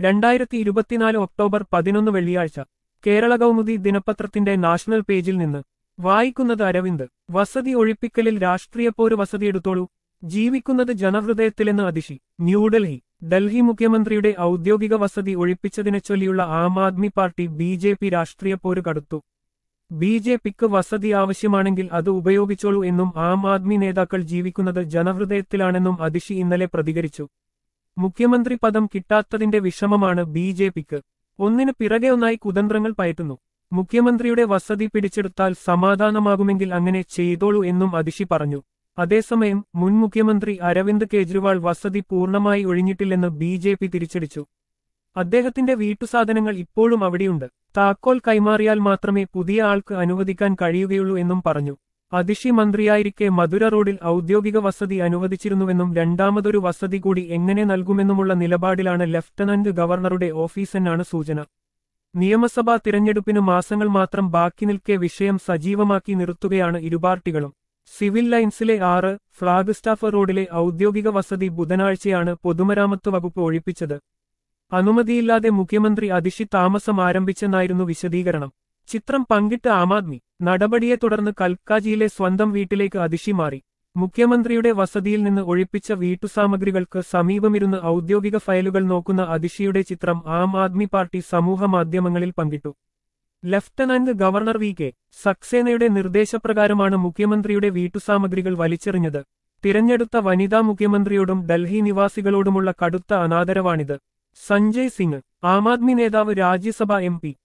രണ്ടായിരത്തി ഇരുപത്തിനാല് ഒക്ടോബർ പതിനൊന്ന് വെള്ളിയാഴ്ച കേരള കൗമുദി ദിനപത്രത്തിന്റെ നാഷണൽ പേജിൽ നിന്ന് വായിക്കുന്നത് അരവിന്ദ് വസതി ഒഴിപ്പിക്കലിൽ രാഷ്ട്രീയപ്പോര് വസതിയെടുത്തോളൂ ജീവിക്കുന്നത് ജനഹൃദയത്തിലെന്ന് അതിശി ന്യൂഡൽഹി ഡൽഹി മുഖ്യമന്ത്രിയുടെ ഔദ്യോഗിക വസതി ഒഴിപ്പിച്ചതിനെ ചൊല്ലിയുള്ള Aam Aadmi Party B J P രാഷ്ട്രീയപ്പോര് കടുത്തു ബി ജെ പിക്ക് വസതി ആവശ്യമാണെങ്കിൽ അത് ഉപയോഗിച്ചോളൂ എന്നും ആം ആദ്മി നേതാക്കൾ ജീവിക്കുന്നത് ജനഹൃദയത്തിലാണെന്നും അതിഷി ഇന്നലെ പ്രതികരിച്ചു മുഖ്യമന്ത്രി പദം കിട്ടാത്തതിന്റെ വിഷമമാണ് ബി ജെ പിക്ക് ഒന്നിനു പിറകെ ഒന്നായി കുതന്ത്രങ്ങൾ പയറ്റുന്നു മുഖ്യമന്ത്രിയുടെ വസതി പിടിച്ചെടുത്താൽ സമാധാനമാകുമെങ്കിൽ അങ്ങനെ ചെയ്തോളൂ എന്നും അതിഷി പറഞ്ഞു അതേസമയം മുൻ മുഖ്യമന്ത്രി അരവിന്ദ് കെജ്രിവാൾ വസതി പൂർണ്ണമായി ഒഴിഞ്ഞിട്ടില്ലെന്ന് ബി ജെ പി തിരിച്ചടിച്ചു അദ്ദേഹത്തിന്റെ വീട്ടുസാധനങ്ങൾ ഇപ്പോഴും അവിടെയുണ്ട് താക്കോൽ കൈമാറിയാൽ മാത്രമേ പുതിയ ആൾക്ക് അനുവദിക്കാൻ കഴിയുകയുള്ളൂ എന്നും പറഞ്ഞു അതിഷി മന്ത്രിയായിരിക്കെ മധുര റോഡിൽ ഔദ്യോഗിക വസതി അനുവദിച്ചിരുന്നുവെന്നും രണ്ടാമതൊരു വസതി കൂടി എങ്ങനെ നൽകുമെന്നുമുള്ള നിലപാടിലാണ് ലഫ്റ്റനന്റ് ഗവർണറുടെ ഓഫീസെന്നാണ് സൂചന നിയമസഭാ തിരഞ്ഞെടുപ്പിന് മാസങ്ങൾ മാത്രം ബാക്കി നിൽക്കെ വിഷയം സജീവമാക്കി നിർത്തുകയാണ് ഇരുപാർട്ടികളും സിവിൽ ലൈൻസിലെ ആറ് ഫ്ളാഗ് സ്റ്റാഫ് റോഡിലെ ഔദ്യോഗിക വസതി ബുധനാഴ്ചയാണ് പൊതുമരാമത്ത് വകുപ്പ് ഒഴിപ്പിച്ചത് അനുമതിയില്ലാതെ മുഖ്യമന്ത്രി അതിഷി താമസം ആരംഭിച്ചെന്നായിരുന്നു വിശദീകരണം ചിത്രം പങ്കിട്ട് ആം ആദ്മി നടപടിയെ തുടർന്ന് കൽക്കാജിയിലെ സ്വന്തം വീട്ടിലേക്ക് അതിഷി മാറി മുഖ്യമന്ത്രിയുടെ വസതിയിൽ നിന്ന് ഒഴിപ്പിച്ച വീട്ടുസാമഗ്രികൾക്ക് സമീപമിരുന്ന് ഔദ്യോഗിക ഫയലുകൾ നോക്കുന്ന അതിഷിയുടെ ചിത്രം ആം ആദ്മി പാർട്ടി സമൂഹമാധ്യമങ്ങളിൽ പങ്കിട്ടു ലഫ്റ്റനന്റ് ഗവർണർ വി കെ സക്സേനയുടെ നിർദ്ദേശപ്രകാരമാണ് മുഖ്യമന്ത്രിയുടെ വീട്ടുസാമഗ്രികൾ വലിച്ചെറിഞ്ഞത് തിരഞ്ഞെടുത്ത വനിതാ മുഖ്യമന്ത്രിയോടും ഡൽഹി നിവാസികളോടുമുള്ള കടുത്ത അനാദരവാണിത് സഞ്ജയ് സിംഗ് ആം ആദ്മി നേതാവ് രാജ്യസഭ എം പി